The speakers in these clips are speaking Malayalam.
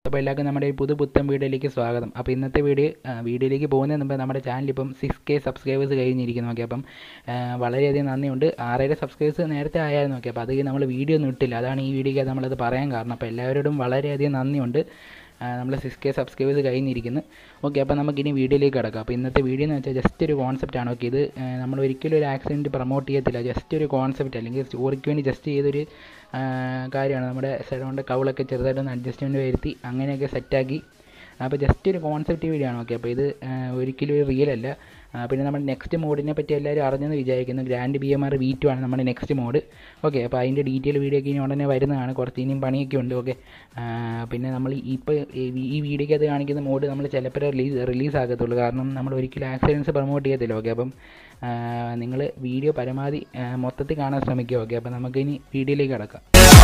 അപ്പോൾ എല്ലാവർക്കും നമ്മുടെ ഈ പുതു പുത്തൻ വീഡിയോയിലേക്ക് സ്വാഗതം അപ്പോൾ ഇന്നത്തെ വീഡിയോ ആ, വീഡിയോയിലേക്ക് പോകുന്നതിന് മുമ്പ് നമ്മുടെ ചാനൽ ഇപ്പം സിക്സ് കെ സബ്സ്ക്രൈബേഴ്സ് കഴിഞ്ഞിരിക്കുന്നു ഓക്കെ അപ്പം ആ, വളരെയധികം നന്ദിയുണ്ട് ആറര സബ്സ്ക്രൈബേഴ്സ് നേരത്തെ ആയായിരുന്നു ഓക്കെ അപ്പോൾ അത് നമ്മൾ വീഡിയോ ഒന്നും ഇട്ടില്ല അതാണ് ഈ വീഡിയോയ്ക്ക് നമ്മളത് പറയാൻ കാരണം അപ്പോൾ എല്ലാവരോടും വളരെയധികം നന്ദിയുണ്ട് നമ്മൾ സിക്സ് കെ സബ്സ്ക്രൈബേഴ്സ് കഴിഞ്ഞിരിക്കുന്നു ഓക്കെ അപ്പോൾ നമുക്കിനി വീഡിയോയിലേക്ക് കിടക്കാം അപ്പോൾ ഇന്നത്തെ വീഡിയോ എന്ന് വെച്ചാൽ ജസ്റ്റ് ഒരു കോൺസെപ്റ്റ് ആണ് ഓക്കെ ഇത് ആ, നമ്മൾ ഒരിക്കലും ഒരു ആക്സിഡൻറ്റ് പ്രൊമോട്ട് ചെയ്യത്തില്ല ജസ്റ്റ് ഒരു കോൺസെപ്റ്റ് അല്ലെങ്കിൽ സ്റ്റോറിക്ക് വേണ്ടി ജസ്റ്റ് ചെയ്തൊരു ആ, കാര്യമാണ് നമ്മുടെ സൈഡോണ്ട് കൗളൊക്കെ ചെറുതായിട്ടൊന്ന് അഡ്ജസ്റ്റ്മെൻറ്റ് വരുത്തി അങ്ങനെയൊക്കെ സെറ്റാക്കി അപ്പോൾ ജസ്റ്റ് ഒരു കോൺസെപ്റ്റ് വീഡിയോ ആണ് ഓക്കെ അപ്പോൾ ഇത് ആ, ഒരിക്കലും ഒരു റിയൽ അല്ല ആ, പിന്നെ നമ്മുടെ നെക്സ്റ്റ് മോഡിനെ പറ്റി എല്ലാവരും അറിഞ്ഞെന്ന് വിചാരിക്കുന്നു grand B M R V two ആണ് നമ്മുടെ നെക്സ്റ്റ് മോഡ് ഓക്കെ അപ്പോൾ അതിൻ്റെ ഡീറ്റെയിൽ വീഡിയോ ഒക്കെ ഇനി ഉടനെ വരുന്നതാണ് കുറച്ച് ഇനിയും പണിയൊക്കെ ഉണ്ട് ഓക്കെ പിന്നെ നമ്മൾ ഇപ്പോൾ ഈ വീഡിയോയ്ക്ക് അത് കാണിക്കുന്ന മോഡ് നമ്മൾ ചിലപ്പോൾ റിലീസ് റിലീസ് ആകത്തുള്ളൂ കാരണം നമ്മൾ ഒരിക്കലും ആക്സിഡൻസ് പ്രൊമോട്ട് ചെയ്യത്തില്ല ഓക്കെ അപ്പം നിങ്ങൾ വീഡിയോ പരമാവധി ആ, മൊത്തത്തിൽ കാണാൻ ശ്രമിക്കുക ഓക്കെ അപ്പോൾ നമുക്കിനി വീഡിയോയിലേക്ക് കിടക്കാം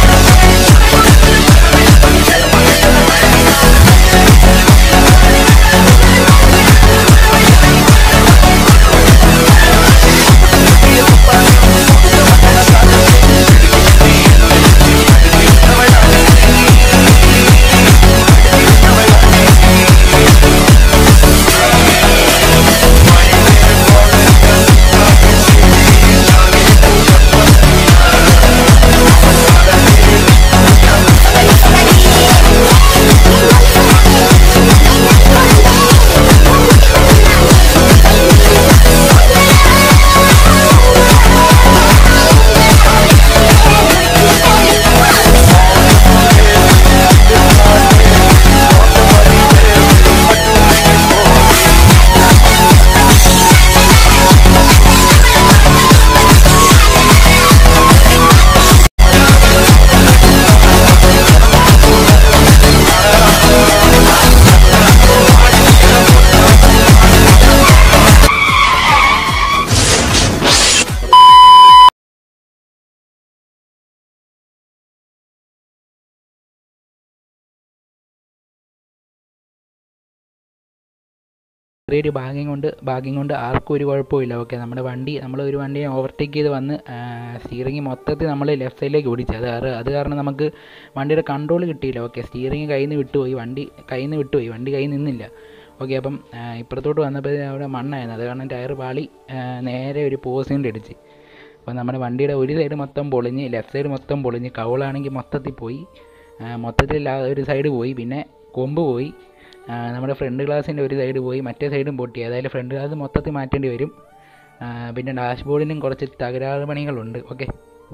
ചെറിയൊരു ഭാഗ്യം കൊണ്ട് ഭാഗ്യം കൊണ്ട് ആർക്കും ഒരു കുഴപ്പമില്ല ഓക്കെ നമ്മുടെ വണ്ടി നമ്മൾ ഒരു വണ്ടിയെ ഓവർടേക്ക് ചെയ്ത് വന്ന് സ്റ്റിയറിംഗ് മൊത്തത്തിൽ നമ്മൾ ലെഫ്റ്റ് സൈഡിലേക്ക് ഓടിച്ചു അത് കാരണം അത് കാരണം നമുക്ക് വണ്ടിയുടെ കൺട്രോൾ കിട്ടിയില്ല ഓക്കെ സ്റ്റിയറിംഗ് കയ്യിൽ നിന്ന് വിട്ടുപോയി വണ്ടി കയ്യിൽ നിന്ന് വിട്ടുപോയി വണ്ടി കയ്യിൽ നിന്നില്ല ഓക്കെ അപ്പം ആ, ഇപ്പുറത്തോട്ട് വന്നപ്പോൾ അവിടെ മണ്ണായിരുന്നു അത് കാരണം ടയർ പാളി ആ, നേരെ ഒരു പോസിൻ്റെ അടിച്ച് അപ്പോൾ നമ്മുടെ വണ്ടിയുടെ ഒരു സൈഡ് മൊത്തം പൊളിഞ്ഞ് ലെഫ്റ്റ് സൈഡ് മൊത്തം പൊളിഞ്ഞ് കൗളാണെങ്കിൽ മൊത്തത്തിൽ പോയി ആ, മൊത്തത്തിൽ ലാ- ഒരു സൈഡ് പോയി പിന്നെ കൊമ്പ് പോയി ആ, നമ്മുടെ ഫ്രണ്ട് ഗ്ലാസിൻ്റെ ഒരു സൈഡ് പോയി മറ്റേ സൈഡും പൊട്ടി അതായത് ഫ്രണ്ട് ഗ്ലാസ് മൊത്തത്തിൽ മാറ്റേണ്ടി വരും ആ, പിന്നെ ഡാഷ്ബോർഡിനും കുറച്ച് തകരാറ് പണികളുണ്ട് ഓക്കെ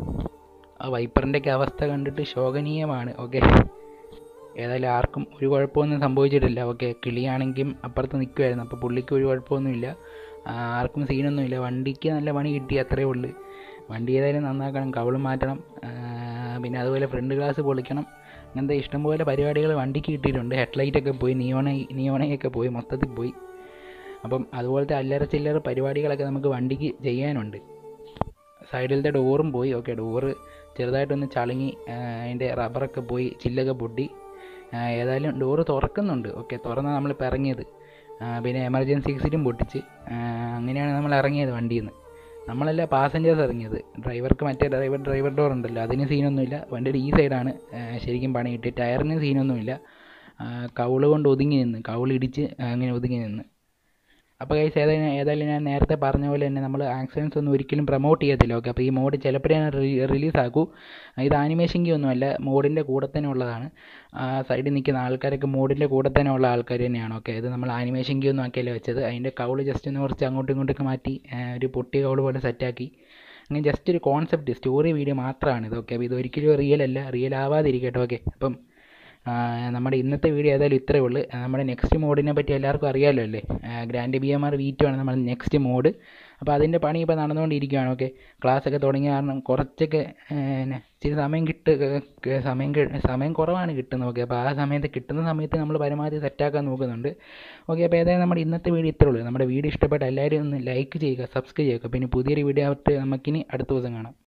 ആ വൈപ്പറിൻ്റെയൊക്കെ അവസ്ഥ കണ്ടിട്ട് ശോകനീയമാണ് ഓക്കെ ഏതായാലും ആർക്കും ഒരു കുഴപ്പമൊന്നും സംഭവിച്ചിട്ടില്ല ഓക്കെ കിളിയാണെങ്കിലും അപ്പുറത്ത് നിൽക്കുമായിരുന്നു അപ്പോൾ പുള്ളിക്ക് ഒരു കുഴപ്പമൊന്നുമില്ല ആ, ആർക്കും സീനൊന്നുമില്ല വണ്ടിക്ക് നല്ല പണി കിട്ടി അത്രേ ഉള്ളൂ വണ്ടി ഏതായാലും നന്നാക്കണം കവളും മാറ്റണം ആ, പിന്നെ അതുപോലെ ഫ്രണ്ട് ഗ്ലാസ് പൊളിക്കണം അങ്ങനത്തെ ഇഷ്ടംപോലെ പരിപാടികൾ വണ്ടിക്ക് കിട്ടിയിട്ടുണ്ട് ഹെഡ്ലൈറ്റൊക്കെ പോയി നിയോണ നിയോണയൊക്കെ പോയി മൊത്തത്തിൽ പോയി അപ്പം അതുപോലത്തെ അല്ലറ ചില്ലറ പരിപാടികളൊക്കെ നമുക്ക് വണ്ടിക്ക് ചെയ്യാനുണ്ട് സൈഡിലത്തെ ഡോറും പോയി ഓക്കെ ഡോറ് ചെറുതായിട്ടൊന്ന് ചളുങ്ങി ആ, അതിൻ്റെ റബ്ബറൊക്കെ പോയി ചില്ലൊക്കെ പൊട്ടി ആ, ഏതായാലും ഡോറ് തുറക്കുന്നുണ്ട് ഓക്കെ തുറന്നാണ് നമ്മൾ ഇപ്പം ഇറങ്ങിയത് ആ, പിന്നെ എമർജൻസി എക്സിറ്റും പൊട്ടിച്ച് ആ, അങ്ങനെയാണ് നമ്മൾ ഇറങ്ങിയത് വണ്ടിയിൽ നിന്ന് നമ്മളല്ല പാസഞ്ചേഴ്സ് ഇറങ്ങിയത് ഡ്രൈവർക്ക് മറ്റേ ഡ്രൈവർ ഡ്രൈവർ ഡോർ ഉണ്ടല്ലോ അതിന് സീനൊന്നുമില്ല വണ്ടിയുടെ ഈ സൈഡാണ് ശരിക്കും പണി കിട്ടി ടയറിന് സീനൊന്നുമില്ല ആ, കൗള് കൊണ്ട് ഒതുങ്ങി നിന്ന് കൗള് ഇടിച്ച് അങ്ങനെ ഒതുങ്ങി നിന്ന് അപ്പോൾ കൈസ് ഏതായാലും ഏതായാലും ഞാൻ നേരത്തെ പറഞ്ഞ പോലെ തന്നെ നമ്മൾ ആക്സിഡൻസ് ഒന്നും ഒരിക്കലും പ്രൊമോട്ട് ചെയ്യത്തില്ല ഓക്കെ അപ്പോൾ ഈ മോഡ് ചിലപ്പോഴേ ഞാൻ റിലീസ് ആക്കൂ ഇത് ആനിമേഷൻ കീ ഒന്നുമല്ല മോഡിൻ്റെ കൂടെ തന്നെ ഉള്ളതാണ് ആ സൈഡിൽ നിൽക്കുന്ന ആൾക്കാരൊക്കെ മോഡിൻ്റെ കൂടെ തന്നെ ഉള്ള ആൾക്കാർ തന്നെയാണ് ഓക്കെ ഇത് നമ്മൾ ആനിമേഷൻ കീ ഒന്നും ആക്കിയല്ല വെച്ചത് അതിൻ്റെ കൗള് ജസ്റ്റ് ഒന്ന് കുറച്ച് അങ്ങോട്ടും ഇങ്ങോട്ടൊക്കെ മാറ്റി ആ, ഒരു പൊട്ടിയ കൗള് പോലെ സെറ്റാക്കി അങ്ങനെ ജസ്റ്റ് ഒരു കോൺസെപ്റ്റ് സ്റ്റോറി വീഡിയോ മാത്രമാണ് ഇത് ഓക്കെ അപ്പോൾ ഇത് ഒരിക്കലും റിയൽ അല്ല റിയൽ ആവാതിരിക്കട്ടെ ഓക്കെ അപ്പം ആ, നമ്മുടെ ഇന്നത്തെ വീഡിയോ ഏതായാലും ഇത്രയേ ഉള്ളൂ ആ, നമ്മുടെ നെക്സ്റ്റ് മോഡിനെ പറ്റി എല്ലാവർക്കും അറിയാമല്ലോ അല്ലേ grand B M R V two ആണ് നമ്മുടെ നെക്സ്റ്റ് മോഡ് അപ്പോൾ അതിൻ്റെ പണി ഇപ്പോൾ നടന്നുകൊണ്ടിരിക്കുകയാണ് ഓക്കെ ക്ലാസ് ഒക്കെ തുടങ്ങിയ കാരണം കുറച്ചൊക്കെ ആ, പിന്നെ ഇച്ചിരി സമയം കിട്ട് ക- സമയം കി- സമയം കുറവാണ് കിട്ടുന്നത് ഓക്കെ അപ്പോൾ ആ സമയത്ത് കിട്ടുന്ന സമയത്ത് നമ്മൾ പരമാവധി സെറ്റാക്കാൻ നോക്കുന്നുണ്ട് ഓക്കെ അപ്പോൾ ഏതായാലും നമ്മുടെ ഇന്നത്തെ വീഡിയോ ഇത്രയേ ഉള്ളൂ നമ്മുടെ വീഡിയോ ഇഷ്ടപ്പെട്ട എല്ലാവരും ഒന്ന് ലൈക്ക് ചെയ്യുക സബ്സ്ക്രൈബ് ചെയ്യുക പിന്നെ പുതിയൊരു വീഡിയോ ആയിട്ട് നമുക്കിനി അടുത്ത ദിവസം കാണാം